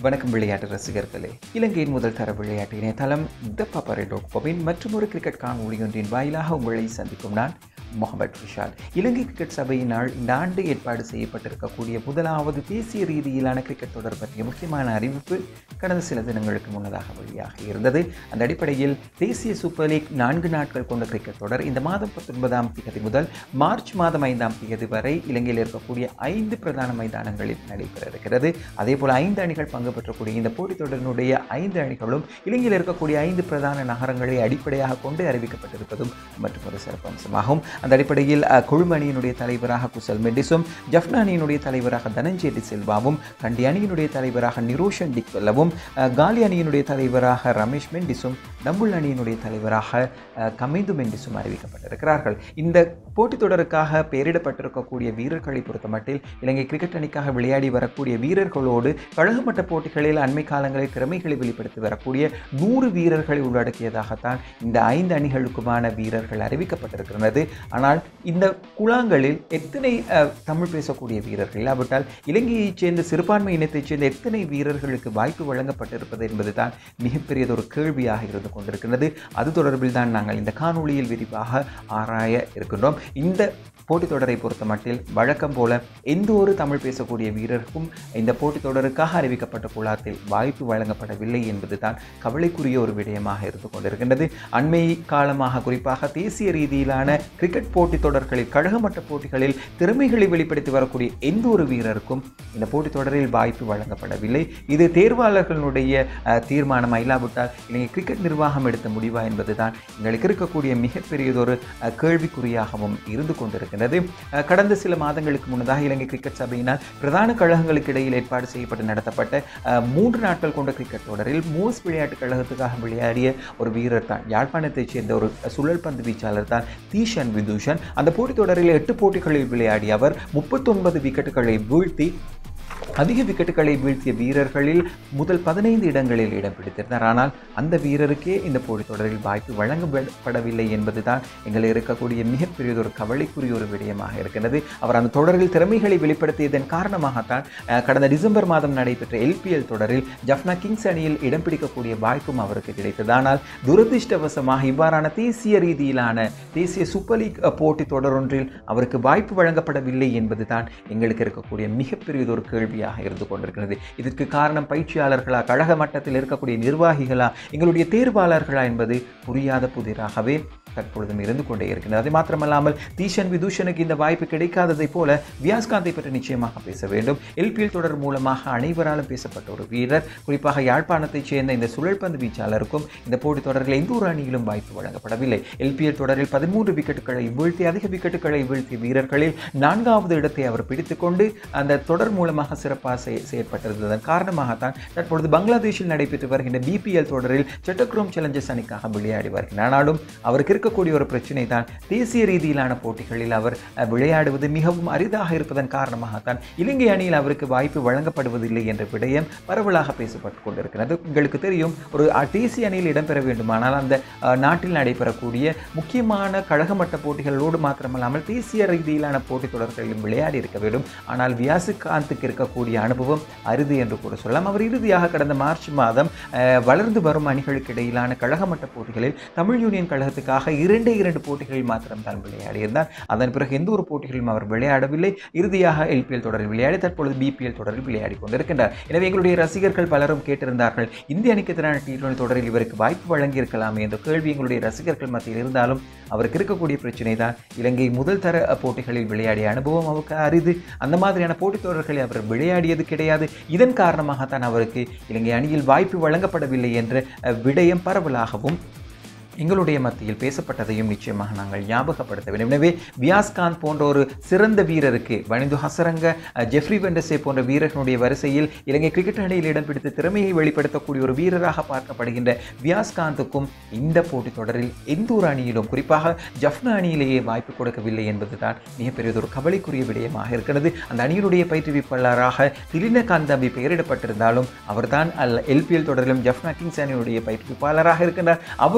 வணக்கம் விளையாட்டு ரசிகர்களே இலங்கையின் முதல் தர விளையாட்டு இணையதளம் த பப்பரை டாட் காமின் மற்றும் ஒரு கிரிக்கெட் காணொலி ஒன்றின் வாயிலாக உங்களை சந்திக்கும் நான் முகமது ரிஷாத் இலங்கை கிரிக்கெட் சபையினால் இந்த ஆண்டு ஏற்பாடு செய்யப்பட்டிருக்கக்கூடிய முதலாவது தேசிய ரீதியிலான கிரிக்கெட் தொடர் பற்றிய முக்கியமான அறிவிப்பு கடந்த சில தினங்களுக்கு முன்னதாக வெளியாக இருந்தது அந்த அடிப்படையில் தேசிய சூப்பர் லீக் நான்கு நாட்கள் கொண்ட கிரிக்கெட் தொடர் இந்த மாதம் பத்தொன்பதாம் தேதி முதல் மார்ச் மாதம் ஐந்தாம் தேதி வரை இலங்கையில் இருக்கக்கூடிய ஐந்து பிரதான மைதானங்களில் நடைபெற இருக்கிறது அதே போல் ஐந்து அணிகள் பங்கு பெற்றக்கூடிய இந்த போட்டித் தொடரினுடைய ஐந்து அணிகளும் இலங்கையில் இருக்கக்கூடிய ஐந்து பிரதான நகரங்களை அடிப்படையாக கொண்டு அறிவிக்கப்பட்டிருப்பதும் மற்றும் ஒரு சிறப்பம்சமாகும் அந்த அடிப்படையில் அஹ், கொழும்பு அணியினுடைய தலைவராக குசல் மெண்டிஸும் ஜஃப்னா அணியினுடைய தலைவராக தனஞ்சய டி சில்வாவும் கண்டி அணியினுடைய தலைவராக நிரோஷன் டிக்வெல்லவும் அஹ், காலி அணியினுடைய தலைவராக ரமேஷ் மெண்டிஸும் நம்புல் அணியினுடைய தலைவராக அஹ், கமைந்து மெண்டிஸும் அறிவிக்கப்பட்டிருக்கிறார்கள் இந்த போட்டித் தொடருக்காக பெயரிடப்பட்டிருக்கக்கூடிய வீரர்களை பொறுத்தமட்டில் இலங்கை கிரிக்கெட் அணிக்காக விளையாடி வரக்கூடிய வீரர்களோடு கழகமட்ட போட்டிகளில் அண்மை காலங்களில் திறமைகளை வெளிப்படுத்தி வரக்கூடிய நூறு வீரர்களை உள்ளடக்கியதாகத்தான் இந்த ஐந்து அணிகளுக்குமான வீரர்கள் அறிவிக்கப்பட்டிருக்கிறது ஆனால் இந்த குழாங்களில் எத்தனை அஹ், தமிழ் பேசக்கூடிய வீரர்கள் இல்லாவிட்டால் இலங்கையைச் சேர்ந்த சிறுபான்மை இனத்தைச் சேர்ந்த எத்தனை வீரர்களுக்கு வாய்ப்பு வழங்கப்பட்டிருப்பது என்பதுதான் மிகப்பெரியதொரு கேள்வியாக இருந்து கொண்டிருக்கிறது அது தொடர்பில் தான் நாங்கள் இந்த காணொளியில் விரிவாக ஆராய இருக்கின்றோம் இந்த போட்டித் தொடரை பொறுத்த மட்டில் வழக்கம் போல எந்த ஒரு தமிழ் பேசக்கூடிய வீரருக்கும் இந்த போட்டித் தொடருக்காக அறிவிக்கப்பட்ட குழாத்தில் வாய்ப்பு வழங்கப்படவில்லை என்பதுதான் கவலைக்குரிய ஒரு விடயமாக இருந்து கொண்டிருக்கின்றது அண்மை காலமாக குறிப்பாக தேசிய ரீதியிலான கிரிக்கெட் போட்டித் தொடர்களில் கழகமட்ட போட்டிகளில் திறமைகளை வெளிப்படுத்தி வரக்கூடிய எந்த ஒரு வீரருக்கும் இந்த போட்டித் தொடரில் வாய்ப்பு வழங்கப்படவில்லை இது தேர்வாளர்களுடைய அஹ், தீர்மானமா இல்லாவிட்டால் இலங்கை கிரிக்கெட் நிர்வாகம் எடுத்த முடிவா என்பதுதான் எங்களுக்கு இருக்கக்கூடிய மிகப்பெரியதொரு அஹ், கேள்விக்குறியாகவும் இருந்து கொண்டிருக்கின்றது அஹ், கடந்த சில மாதங்களுக்கு முன்னதாக இலங்கை கிரிக்கெட் சபையினால் பிரதான கழகங்களுக்கு இடையில் ஏற்பாடு செய்யப்பட்டு நடத்தப்பட்ட அஹ், மூன்று நாட்கள் கொண்ட கிரிக்கெட் தொடரில் மூஸ் விளையாட்டு கழகத்துக்காக விளையாடிய ஒரு வீரர் தான் யாழ்ப்பாணத்தைச் சேர்ந்த ஒரு சுழல் பந்து வீச்சாளர் தான் தீஷன் விதூஷன் அந்த போட்டித் தொடரில் எட்டு போட்டிகளில் விளையாடிய அவர் முப்பத்தொன்பது விக்கெட்டுகளை வீழ்த்தி அதிக விக்கெட்டுகளை வீழ்த்திய வீரர்களில் முதல் பதினைந்து இடங்களில் இடம் பிடித்திருந்தார் ஆனால் அந்த வீரருக்கே இந்த போட்டித் தொடரில் வாய்ப்பு வழங்கப்படவில்லை என்பதுதான் எங்கள் இருக்கக்கூடிய மிகப்பெரியதொரு கவலைக்குரிய ஒரு விடயமாக இருக்கிறது அவர் அந்த தொடரில் திறமைகளை வெளிப்படுத்தியதன் காரணமாகத்தான் அஹ், கடந்த டிசம்பர் மாதம் நடைபெற்ற எல்பிஎல் தொடரில் ஜஃப்னா கிங்ஸ் அணியில் இடம் பிடிக்கக்கூடிய வாய்ப்பும் அவருக்கு கிடைத்தது ஆனால் துரதிர்ஷ்டவசமாக இவ்வாறான தேசிய ரீதியிலான தேசிய சூப்பர் லீக் அஹ், போட்டித் தொடரொன்றில் அவருக்கு வாய்ப்பு வழங்கப்படவில்லை என்பதுதான் எங்களுக்கு இருக்கக்கூடிய மிகப்பெரியதொரு கேள்வியாக இருந்து கொண்டிருக்கிறது இதற்கு காரணம் பயிற்சியாளர்களா கழக மட்டத்தில் இருக்கக்கூடிய நிர்வாகிகளா எங்களுடைய தேர்வாளர்களா என்பது புரியாத புதிராகவே தற்பொழுதும் இருந்து கொண்டே இருக்கிறது அது மாத்திரமல்லாமல் தீஷன் விதூஷனுக்கு இந்த வாய்ப்பு கிடைக்காததைப் போல வியாஸ்காந்தை பற்றி நிச்சயமாக பேச வேண்டும் எல்பிஎல் தொடர் மூலமாக அனைவராலும் பேசப்பட்ட ஒரு வீரர் குறிப்பாக யாழ்ப்பாணத்தைச் சேர்ந்த இந்த சுழல்பந்து வீச்சாளருக்கும் இந்த போட்டித் தொடரில் எந்த ஒரு அணியிலும் வாய்ப்பு வழங்கப்படவில்லை எல்பிஎல் தொடரில் பதிமூன்று விக்கெட்டுகளை வீழ்த்தி அதிக விக்கெட்டுகளை வீழ்த்திய வீரர்களில் நான்காவது இடத்தை அவர் பிடித்துக்கொண்டு அந்த தொடர் மூலமாக சிறப்பாக செய செயற்பட்டிருந்ததன் காரணமாகத்தான் தற்பொழுது பங்களாதேஷில் நடைபெற்று வருகின்ற பிபிஎல் தொடரில் செட்டக்ரோம் சேலஞ்சர்ஸ் அணிக்காக விளையாடி வருகிறார் ஆனாலும் அவருக்கு இருக்கக்கூடிய ஒரு பிரச்சனை தான் தேசிய ரீதியிலான போட்டிகளில் அவர் அஹ், விளையாடுவது மிகவும் அரிதாக இருப்பதன் காரணமாகத்தான் இலங்கை அணியில் அவருக்கு வாய்ப்பு வழங்கப்படுவதில்லை என்ற விடயம் பரவலாக பேசப்பட்டு கொண்டிருக்கிறது உங்களுக்கு தெரியும் ஒரு அஹ், தேசிய அணியில் இடம்பெற வேண்டுமானால் அந்த அஹ், நாட்டில் நடைபெறக்கூடிய முக்கியமான கழகமட்ட போட்டிகளோடு மாத்திரமல்லாமல் தேசிய ரீதியிலான போட்டித் தொடர்களிலும் விளையாடி இருக்க வேண்டும் ஆனால் வியாசுகாந்துக்கு இருக்கக்கூடிய அனுபவம் அரிது என்று கூட சொல்லலாம் அவர் இறுதியாக கடந்த மார்ச் மாதம் அஹ், வளர்ந்து வரும் அணிகளுக்கு இடையிலான கழகமட்ட போட்டிகளில் தமிழ் யூனியன் கழகத்துக்காக இரண்டே இரண்டு போட்டிகளில் மாத்திரம் தான் விளையாடியிருந்தார் அதன் பிறகு எந்த ஒரு போட்டிகளிலும் அவர் விளையாடவில்லை இறுதியாக எல்பிஎல் தொடரில் விளையாடி தற்பொழுது பிபிஎல் தொடரில் விளையாடி கொண்டிருக்கின்றார் எனவே எங்களுடைய ரசிகர்கள் பலரும் கேட்டிருந்தார்கள் இந்திய அணிக்கு எதிரான டி டுவெண்டி தொடரில் இவருக்கு வாய்ப்பு வழங்கியிருக்கலாமே என்ற கேள்வி எங்களுடைய ரசிகர்கள் மத்தியில் இருந்தாலும் அவருக்கு இருக்கக்கூடிய பிரச்சனை தான் இலங்கை முதல் தர போட்டிகளில் விளையாடிய அனுபவம் அவருக்கு அரிது அந்த மாதிரியான போட்டித் தொடர்களில் அவர் விளையாடியது கிடையாது இதன் காரணமாகத்தான் அவருக்கு இலங்கை அணியில் வாய்ப்பு வழங்கப்படவில்லை என்ற அஹ், விடயம் பரவலாகவும் எங்களுடைய மத்தியில் பேசப்பட்டதையும் நிச்சயமாக நாங்கள் ஞாபகப்படுத்த வேண்டும் எனவே வியாஸ்காந்த் போன்ற ஒரு சிறந்த வீரருக்கு வனிந்து ஹசரங்க அஹ், ஜெஃப்ரி வெண்டசே போன்ற வீரர்களுடைய வரிசையில் இலங்கை கிரிக்கெட் அணியில் இடம் பிடித்து திறமையை வெளிப்படுத்தக்கூடிய ஒரு வீரராக பார்க்கப்படுகின்ற வியாஸ்காந்துக்கும் இந்த போட்டித் தொடரில் எந்த ஒரு அணியிலும் குறிப்பாக ஜஃப்னா அணியிலேயே வாய்ப்பு கொடுக்கவில்லை என்பதுதான் மிகப்பெரியதொரு கவலைக்குரிய விடயமாக இருக்கிறது அந்த அணியினுடைய பயிற்றுவிப்பாளராக திலினகாந்த் தம்பி பெயரிடப்பட்டிருந்தாலும் அவர்தான் எல்பிஎல் தொடரிலும் ஜஃப்னா கிங்ஸ் அணியுடைய பயிற்றுவிப்பாளராக இருக்கின்றார் அவரும் அந்த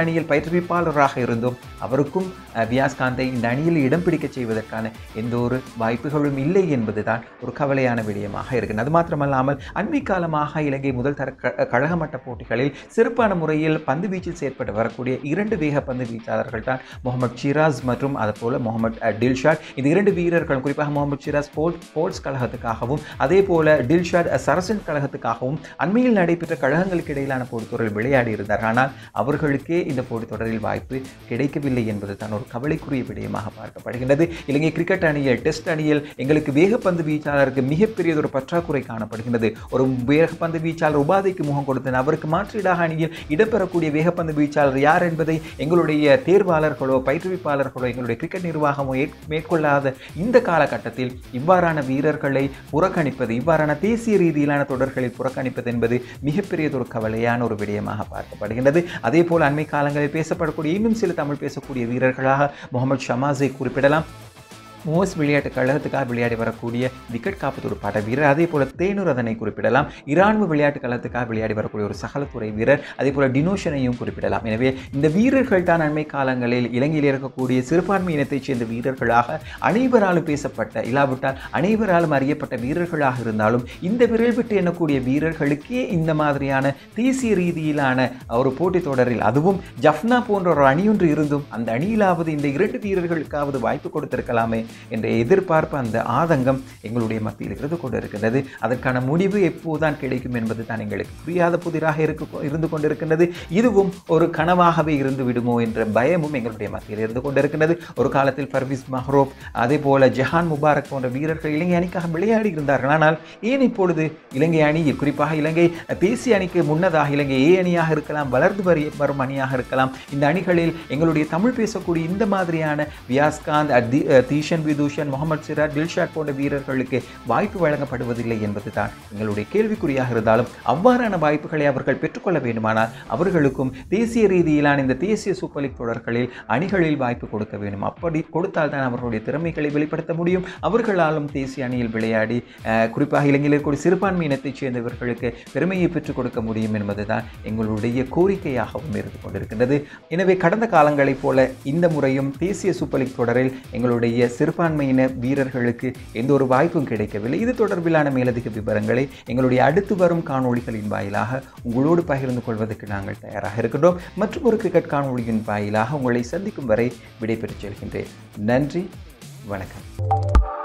அணியில் பயிற்றுவிப்பாளராக இருந்தும் அவருக்கும் அஹ், வியாஸ்காந்தை இந்த அணியில் இடம் பிடிக்க செய்வதற்கான எந்த ஒரு வாய்ப்புகளும் இல்லை என்பதுதான் ஒரு கவலையான விடயமாக இருக்கிறது அது மாத்திரமல்லாமல் அண்மை காலமாக இலங்கை முதல் தர க- கழக மட்ட போட்டிகளில் சிறப்பான முறையில் பந்து வீச்சில் செயற்பட்டு வரக்கூடிய இரண்டு வேக பந்து வீச்சாளர்கள் தான் முகமது ஷிராஸ் மற்றும் அதுபோல முகமது அஹ், டில்ஷாட் இந்த இரண்டு வீரர்கள் குறிப்பாக முகமது ஷிராஸ் போல் போல்ஸ் கழகத்துக்காகவும் அதே போல டில்ஷாட் அஹ், சரசன் கழகத்துக்காகவும் அண்மையில் நடைபெற்ற கழகங்களுக்கு இடையிலான போட்டித்தொடரில் விளையாடி இருந்தார் ஆனால் அவர்களுக்கே இந்த போட்டித்தொடரில் வாய்ப்பு கிடைக்கவில்லை என்பது தான் ஒரு கவலைக்குரிய விடயமாக பார்க்கப்படுகின்றது இலங்கை கிரிக்கெட் அணியில் டெஸ்ட் அணியில் எங்களுக்கு வேகப்பந்து வீச்சாளருக்கு மிகப்பெரியதொரு பற்றாக்குறை காணப்படுகின்றது ஒரு வேகப்பந்து வீச்சாளர் உபாதைக்கு முகம் கொடுத்தனர் அவருக்கு மாற்றீடாக அணியில் இடம்பெறக்கூடிய வேகப்பந்து வீச்சாளர் யார் என்பதை எங்களுடைய தேர்வாளர்களோ பயிற்றுவிப்பாளர்களோ எங்களுடைய கிரிக்கெட் நிர்வாகமோ ஏற்- மேற்கொள்ளாத இந்த காலகட்டத்தில் இவ்வாறான வீரர்களை புறக்கணிப்பது இவ்வாறான தேசிய ரீதியிலான தொடர்களில் புறக்கணிப்பது என்பது மிகப்பெரியதொரு கவலையான ஒரு விடயமாக பார்க்கப்படுகின்றது அதே போல் அண்மை காலங்களில் பேசப்படக்கூடிய இன்னும் சில தமிழ் பேசக்கூடிய வீரர்களாக முகமது ஷமாஸை குறிப்பிடலாம் மோஸ் விளையாட்டு கழகத்துக்காக விளையாடி வரக்கூடிய விக்கெட் காப்பது ஒரு பட வீரர் அதே போல தேனூர் அதனை குறிப்பிடலாம் இராணுவ விளையாட்டு கழகத்துக்காக விளையாடி வரக்கூடிய ஒரு சகலத்துறை வீரர் அதே போல டினோஷனையும் குறிப்பிடலாம் எனவே இந்த வீரர்கள் தான் அண்மை காலங்களில் இலங்கையில் இருக்கக்கூடிய சிறுபான்மை இனத்தைச் சேர்ந்த வீரர்களாக அனைவராலும் பேசப்பட்ட இல்லாவிட்டால் அனைவராலும் அறியப்பட்ட வீரர்களாக இருந்தாலும் இந்த விரல் விட்டு எண்ணக்கூடிய வீரர்களுக்கே இந்த மாதிரியான தேசிய ரீதியிலான ஒரு போட்டித் தொடரில் அதுவும் ஜஃப்னா போன்ற ஒரு அணியொன்று இருந்தும் அந்த அணியிலாவது இந்த இரண்டு வீரர்களுக்காவது வாய்ப்பு கொடுத்திருக்கலாமே என்ற எதிர்பார்ப்பு அந்த ஆதங்கம் எங்களுடைய மத்தியில் இருந்து கொண்டிருக்கின்றது அதற்கான முடிவு எப்போதுதான் கிடைக்கும் என்பது தான் எங்களுக்கு புரியாத புதிராக இருக்க இருந்து கொண்டிருக்கின்றது இதுவும் ஒரு கனவாகவே இருந்து விடுமோ என்ற பயமும் எங்களுடைய மத்தியில் இருந்து கொண்டிருக்கின்றது ஒரு காலத்தில் பர்வீஸ் மஹ்ரோப் அதே போல ஜஹான் முபாரக் போன்ற வீரர்கள் இலங்கை அணிக்காக விளையாடி இருந்தார்கள் ஆனால் ஏன் இப்பொழுது இலங்கை அணியில் குறிப்பாக இலங்கை தேசிய அணிக்கு முன்னதாக இலங்கை ஏ அணியாக இருக்கலாம் வளர்ந்து வரி வரும் அணியாக இருக்கலாம் இந்த அணிகளில் எங்களுடைய தமிழ் பேசக்கூடிய இந்த மாதிரியான வியாஸ்காந்த் அஹ், தி- அஹ், தீஷன் விதூஷன் முகமது சிரார் தில்ஷாட் போன்ற வீரர்களுக்கு வாய்ப்பு வழங்கப்படுவதில்லை என்பதுதான் எங்களுடைய கேள்விக்குறியாக இருந்தாலும் அவ்வாறான வாய்ப்புகளை அவர்கள் பெற்றுக்கொள்ள வேண்டுமானால் அவர்களுக்கும் தேசிய ரீதியிலான இந்த தேசிய சூப்பர் லீக் தொடர்களில் அணிகளில் வாய்ப்பு கொடுக்க வேண்டும் அப்படி கொடுத்தால் தான் அவர்களுடைய திறமைகளை வெளிப்படுத்த முடியும் அவர்களாலும் தேசிய அணியில் விளையாடி அஹ், குறிப்பாக இலங்கையில் இருக்கக்கூடிய சிறுபான்மை இனத்தைச் சேர்ந்தவர்களுக்கு பெருமையை பெற்றுக் கொடுக்க முடியும் என்பதுதான் எங்களுடைய கோரிக்கையாகவும் இருந்து கொண்டிருக்கின்றது எனவே கடந்த காலங்களைப் போல இந்த முறையும் தேசிய சூப்பர் லீக் தொடரில் எங்களுடைய சிறுபான்மையின வீரர்களுக்கு எந்த ஒரு வாய்ப்பும் கிடைக்கவில்லை இது தொடர்பிலான மேலதிக விவரங்களை எங்களுடைய அடுத்து வரும் காணொளிகளின் வாயிலாக உங்களோடு பகிர்ந்து கொள்வதற்கு நாங்கள் தயாராக இருக்கின்றோம் மற்றும் ஒரு கிரிக்கெட் காணொளியின் வாயிலாக உங்களை சந்திக்கும் வரை விடைபெற்றுச் செல்கின்றேன் நன்றி வணக்கம்